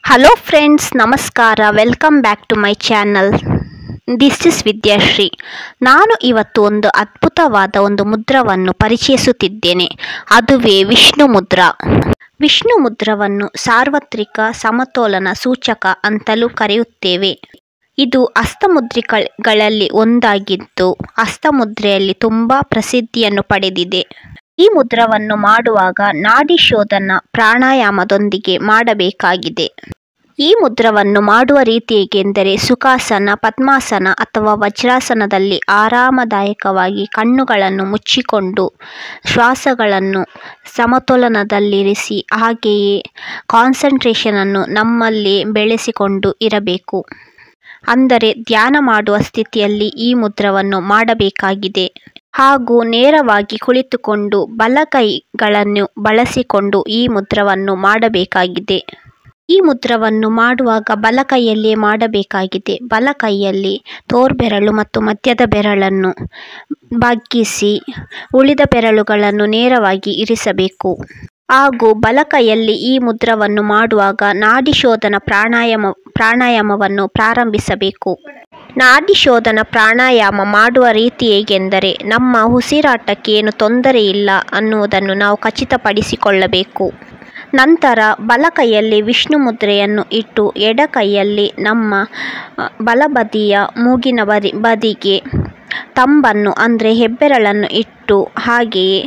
hello friends ನಮಸ್ಕಾರ welcome back to my channel this is Vidyashree ನಾನು ಇವತ್ತು ಒಂದು ಅದ್ಭುತವಾದ ಒಂದು ಮುದ್ರವನ್ನು ಪರಿಚಯಿಸುತ್ತಿದ್ದೇನೆ ಅದುವೇ ವಿಷ್ಣು ಮುದ್ರಾ ವಿಷ್ಣು ಮುದ್ರವನ್ನು ಸಾರ್ವತ್ರಿಕ ಸಮತೋಲನ ಸೂಚಕ ಅಂತಲೂ ಕರೆಯುತ್ತೇವೆ ಇದು ಹಸ್ತಮುದ್ರಿಗಳಲ್ಲಿ ಒಂದಾಗಿದ್ದು ಹಸ್ತಮುದ್ರೆಯಲ್ಲಿ ತುಂಬ ಪ್ರಸಿದ್ಧಿಯನ್ನು ಪಡೆದಿದೆ ಈ ಮುದ್ರವನ್ನು ಮಾಡುವಾಗ ನಾಡಿ ಶೋಧನ ಪ್ರಾಣಾಯಾಮದೊಂದಿಗೆ ಮಾಡಬೇಕಾಗಿದೆ ಈ ಮುದ್ರವನ್ನು ಮಾಡುವ ರೀತಿ ಹೇಗೆಂದರೆ ಸುಖಾಸನ ಪದ್ಮಾಸನ ಅಥವಾ ವಜ್ರಾಸನದಲ್ಲಿ ಆರಾಮದಾಯಕವಾಗಿ ಕಣ್ಣುಗಳನ್ನು ಮುಚ್ಚಿಕೊಂಡು ಶ್ವಾಸಗಳನ್ನು ಸಮತೋಲನದಲ್ಲಿರಿಸಿ ಹಾಗೆಯೇ ಕಾನ್ಸಂಟ್ರೇಷನನ್ನು ನಮ್ಮಲ್ಲಿ ಬೆಳೆಸಿಕೊಂಡು ಇರಬೇಕು ಅಂದರೆ ಧ್ಯಾನ ಮಾಡುವ ಸ್ಥಿತಿಯಲ್ಲಿ ಈ ಮುದ್ರವನ್ನು ಮಾಡಬೇಕಾಗಿದೆ ಹಾಗೂ ನೇರವಾಗಿ ಕುಳಿತುಕೊಂಡು ಬಲಕೈಗಳನ್ನು ಬಳಸಿಕೊಂಡು ಈ ಮುದ್ರವನ್ನು ಮಾಡಬೇಕಾಗಿದೆ ಈ ಮುದ್ರವನ್ನು ಮಾಡುವಾಗ ಬಲಕೈಯಲ್ಲಿಯೇ ಮಾಡಬೇಕಾಗಿದೆ ಬಲಕೈಯಲ್ಲಿ ತೋರ್ಬೆರಳು ಮತ್ತು ಮಧ್ಯದ ಬೆರಳನ್ನು ಬಗ್ಗಿಸಿ ಉಳಿದ ಬೆರಳುಗಳನ್ನು ನೇರವಾಗಿ ಇರಿಸಬೇಕು ಹಾಗೂ ಬಲಕೈಯಲ್ಲಿ ಈ ಮುದ್ರವನ್ನು ಮಾಡುವಾಗ ನಾಡಿ ಶೋಧನ ಪ್ರಾಣಾಯಾಮ ಪ್ರಾಣಾಯಾಮವನ್ನು ಪ್ರಾರಂಭಿಸಬೇಕು ನಾಡಿ ಶೋಧನ ಪ್ರಾಣಾಯಾಮ ಮಾಡುವ ರೀತಿ ಹೇಗೆಂದರೆ ನಮ್ಮ ಉಸಿರಾಟಕ್ಕೆ ಏನು ತೊಂದರೆ ಇಲ್ಲ ಅನ್ನುವುದನ್ನು ನಾವು ಖಚಿತಪಡಿಸಿಕೊಳ್ಳಬೇಕು ನಂತರ ಬಲಕೈಯಲ್ಲಿ ವಿಷ್ಣು ಮುದ್ರೆಯನ್ನು ಇಟ್ಟು ಎಡಕೈಯಲ್ಲಿ ನಮ್ಮ ಬಲಬದಿಯ ಮೂಗಿನ ಬದಿ ಬದಿಗೆ ತಂಬನ್ನು ಅಂದರೆ ಹೆಬ್ಬೆರಳನ್ನು ಇಟ್ಟು ಹಾಗೆಯೇ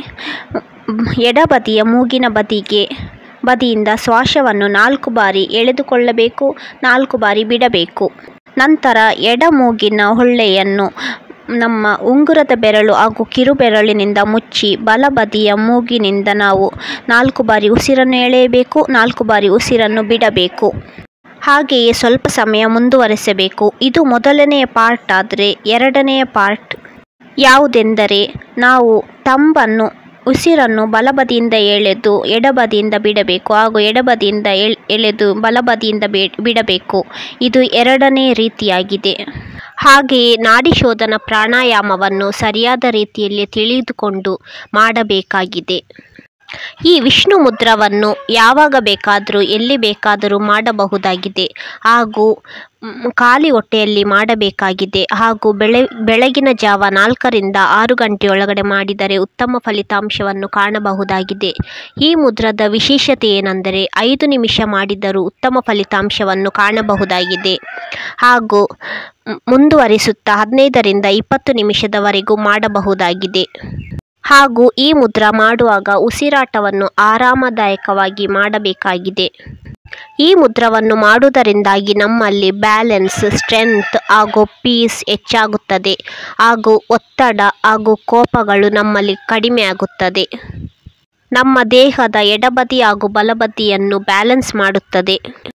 ಎಡಬದಿಯ ಮೂಗಿನ ಬದಿಗೆ ಬದಿಯಿಂದ ಶ್ವಾಸವನ್ನು ನಾಲ್ಕು ಬಾರಿ ಎಳೆದುಕೊಳ್ಳಬೇಕು ನಾಲ್ಕು ಬಾರಿ ಬಿಡಬೇಕು ನಂತರ ಎಡ ಮೂಗಿನ ಹೊಳ್ಳೆಯನ್ನು ನಮ್ಮ ಉಂಗುರದ ಬೆರಳು ಹಾಗೂ ಕಿರುಬೆರಳಿನಿಂದ ಮುಚ್ಚಿ ಬಲಬದಿಯ ಮೂಗಿನಿಂದ ನಾವು ನಾಲ್ಕು ಬಾರಿ ಉಸಿರನ್ನು ಎಳೆಯಬೇಕು ನಾಲ್ಕು ಬಾರಿ ಉಸಿರನ್ನು ಬಿಡಬೇಕು ಹಾಗೆಯೇ ಸ್ವಲ್ಪ ಸಮಯ ಮುಂದುವರೆಸಬೇಕು ಇದು ಮೊದಲನೆಯ ಪಾರ್ಟ್ ಆದರೆ ಎರಡನೆಯ ಪಾರ್ಟ್ ಯಾವುದೆಂದರೆ ನಾವು ತಂಬನ್ನು ಉಸಿರನ್ನು ಬಲಬದಿಯಿಂದ ಎಳೆದು ಎಡಬದಿಯಿಂದ ಬಿಡಬೇಕು ಹಾಗೂ ಎಡಬದಿಯಿಂದ ಎಳೆದು ಬಲಬದಿಯಿಂದ ಬಿಡಬೇಕು ಇದು ಎರಡನೇ ರೀತಿಯಾಗಿದೆ ಹಾಗೆಯೇ ನಾಡಿ ಶೋಧನ ಪ್ರಾಣಾಯಾಮವನ್ನು ಸರಿಯಾದ ರೀತಿಯಲ್ಲಿ ತಿಳಿದುಕೊಂಡು ಮಾಡಬೇಕಾಗಿದೆ ಈ ವಿಷ್ಣು ಮುದ್ರವನ್ನು ಯಾವಾಗ ಬೇಕಾದರೂ ಎಲ್ಲಿ ಬೇಕಾದರೂ ಮಾಡಬಹುದಾಗಿದೆ ಹಾಗೂ ಖಾಲಿ ಹೊಟ್ಟೆಯಲ್ಲಿ ಮಾಡಬೇಕಾಗಿದೆ ಹಾಗೂ ಬೆಳೆ ಬೆಳಗಿನ ಜಾವ ನಾಲ್ಕರಿಂದ ಆರು ಗಂಟೆಯೊಳಗಡೆ ಮಾಡಿದರೆ ಉತ್ತಮ ಫಲಿತಾಂಶವನ್ನು ಕಾಣಬಹುದಾಗಿದೆ ಈ ಮುದ್ರದ ವಿಶೇಷತೆ ಏನೆಂದರೆ ಐದು ನಿಮಿಷ ಮಾಡಿದರೂ ಉತ್ತಮ ಫಲಿತಾಂಶವನ್ನು ಕಾಣಬಹುದಾಗಿದೆ ಹಾಗೂ ಮುಂದುವರಿಸುತ್ತಾ ಹದಿನೈದರಿಂದ ಇಪ್ಪತ್ತು ನಿಮಿಷದವರೆಗೂ ಮಾಡಬಹುದಾಗಿದೆ ಹಾಗೂ ಈ ಮುದ್ರ ಮಾಡುವಾಗ ಉಸಿರಾಟವನ್ನು ಆರಾಮದಾಯಕವಾಗಿ ಮಾಡಬೇಕಾಗಿದೆ ಈ ಮುದ್ರವನ್ನು ಮಾಡುವುದರಿಂದಾಗಿ ನಮ್ಮಲ್ಲಿ ಬ್ಯಾಲೆನ್ಸ್ ಸ್ಟ್ರೆಂತ್ ಹಾಗೂ ಪೀಸ್ ಹೆಚ್ಚಾಗುತ್ತದೆ ಹಾಗೂ ಒತ್ತಡ ಹಾಗೂ ಕೋಪಗಳು ನಮ್ಮಲ್ಲಿ ಕಡಿಮೆ ಆಗುತ್ತದೆ ನಮ್ಮ ದೇಹದ ಎಡಬದಿ ಹಾಗೂ ಬಲಬದಿಯನ್ನು ಬ್ಯಾಲೆನ್ಸ್ ಮಾಡುತ್ತದೆ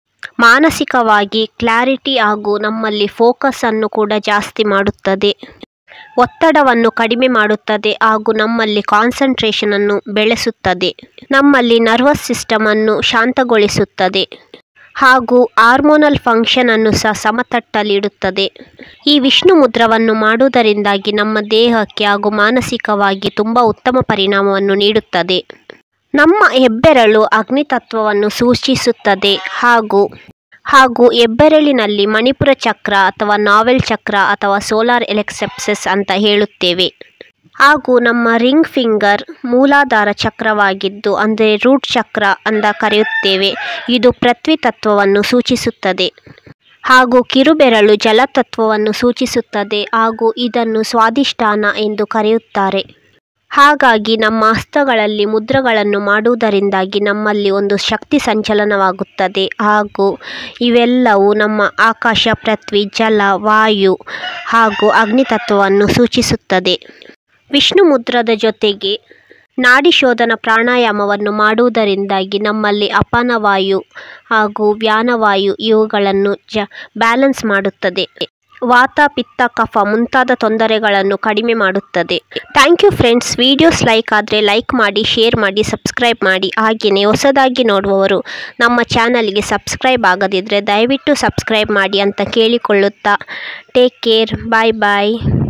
ಮಾನಸಿಕವಾಗಿ ಕ್ಲಾರಿಟಿ ಹಾಗೂ ನಮ್ಮಲ್ಲಿ ಫೋಕಸನ್ನು ಕೂಡ ಜಾಸ್ತಿ ಮಾಡುತ್ತದೆ ಒತ್ತಡವನ್ನು ಕಡಿಮೆ ಮಾಡುತ್ತದೆ ಹಾಗೂ ನಮ್ಮಲ್ಲಿ ಕಾನ್ಸಂಟ್ರೇಷನನ್ನು ಬೆಳೆಸುತ್ತದೆ ನಮ್ಮಲ್ಲಿ ನರ್ವಸ್ ಸಿಸ್ಟಮನ್ನು ಶಾಂತಗೊಳಿಸುತ್ತದೆ ಹಾಗೂ ಹಾರ್ಮೋನಲ್ ಫಂಕ್ಷನನ್ನು ಸಹ ಸಮತಟ್ಟಲಿಡುತ್ತದೆ ಈ ವಿಷ್ಣು ಮುದ್ರವನ್ನು ಮಾಡುವುದರಿಂದಾಗಿ ನಮ್ಮ ದೇಹಕ್ಕೆ ಹಾಗೂ ಮಾನಸಿಕವಾಗಿ ತುಂಬ ಉತ್ತಮ ಪರಿಣಾಮವನ್ನು ನೀಡುತ್ತದೆ ನಮ್ಮ ಹೆಬ್ಬೆರಳು ಅಗ್ನಿತತ್ವವನ್ನು ಸೂಚಿಸುತ್ತದೆ ಹಾಗೂ ಹಾಗೂ ಹೆಬ್ಬೆರಳಿನಲ್ಲಿ ಮಣಿಪುರ ಚಕ್ರ ಅಥವಾ ನಾವೆಲ್ ಚಕ್ರ ಅಥವಾ ಸೋಲಾರ್ ಎಲೆಕ್ಸೆಪ್ಸಸ್ ಅಂತ ಹೇಳುತ್ತೇವೆ ಹಾಗೂ ನಮ್ಮ ರಿಂಗ್ ಫಿಂಗರ್ ಮೂಲಾಧಾರ ಚಕ್ರವಾಗಿದ್ದು ಅಂದರೆ ರೂಟ್ ಚಕ್ರ ಅಂತ ಕರೆಯುತ್ತೇವೆ ಇದು ಪೃಥ್ವಿ ತತ್ವವನ್ನು ಸೂಚಿಸುತ್ತದೆ ಹಾಗೂ ಕಿರುಬೆರಳು ಜಲತತ್ವವನ್ನು ಸೂಚಿಸುತ್ತದೆ ಹಾಗೂ ಇದನ್ನು ಸ್ವಾದಿಷ್ಠಾನ ಎಂದು ಕರೆಯುತ್ತಾರೆ ಹಾಗಾಗಿ ನಮ್ಮ ಹಸ್ತಗಳಲ್ಲಿ ಮುದ್ರಗಳನ್ನು ಮಾಡುವುದರಿಂದಾಗಿ ನಮ್ಮಲ್ಲಿ ಒಂದು ಶಕ್ತಿ ಸಂಚಲನವಾಗುತ್ತದೆ ಹಾಗೂ ಇವೆಲ್ಲವೂ ನಮ್ಮ ಆಕಾಶ ಪೃಥ್ವಿ ಜಲ ವಾಯು ಹಾಗೂ ಅಗ್ನಿತತ್ವವನ್ನು ಸೂಚಿಸುತ್ತದೆ ವಿಷ್ಣು ಮುದ್ರದ ಜೊತೆಗೆ ನಾಡಿ ಶೋಧನ ಪ್ರಾಣಾಯಾಮವನ್ನು ಮಾಡುವುದರಿಂದಾಗಿ ನಮ್ಮಲ್ಲಿ ಅಪಾನವಾಯು ಹಾಗೂ ವ್ಯಾನವಾಯು ಇವುಗಳನ್ನು ಜ ಬ್ಯಾಲೆನ್ಸ್ ಮಾಡುತ್ತದೆ ವಾತ ಪಿತ್ತ ಕಫ ಮುಂತಾದ ತೊಂದರೆಗಳನ್ನು ಕಡಿಮೆ ಮಾಡುತ್ತದೆ thank you friends videos like ಆದರೆ ಲೈಕ್ ಮಾಡಿ ಶೇರ್ ಮಾಡಿ ಸಬ್ಸ್ಕ್ರೈಬ್ ಮಾಡಿ ಹಾಗೆಯೇ ಹೊಸದಾಗಿ ನೋಡುವವರು ನಮ್ಮ ಚಾನಲ್ಗೆ ಸಬ್ಸ್ಕ್ರೈಬ್ ಆಗದಿದ್ದರೆ ದಯವಿಟ್ಟು ಸಬ್ಸ್ಕ್ರೈಬ್ ಮಾಡಿ ಅಂತ ಕೇಳಿಕೊಳ್ಳುತ್ತಾ ಟೇಕ್ ಕೇರ್ ಬಾಯ್ ಬಾಯ್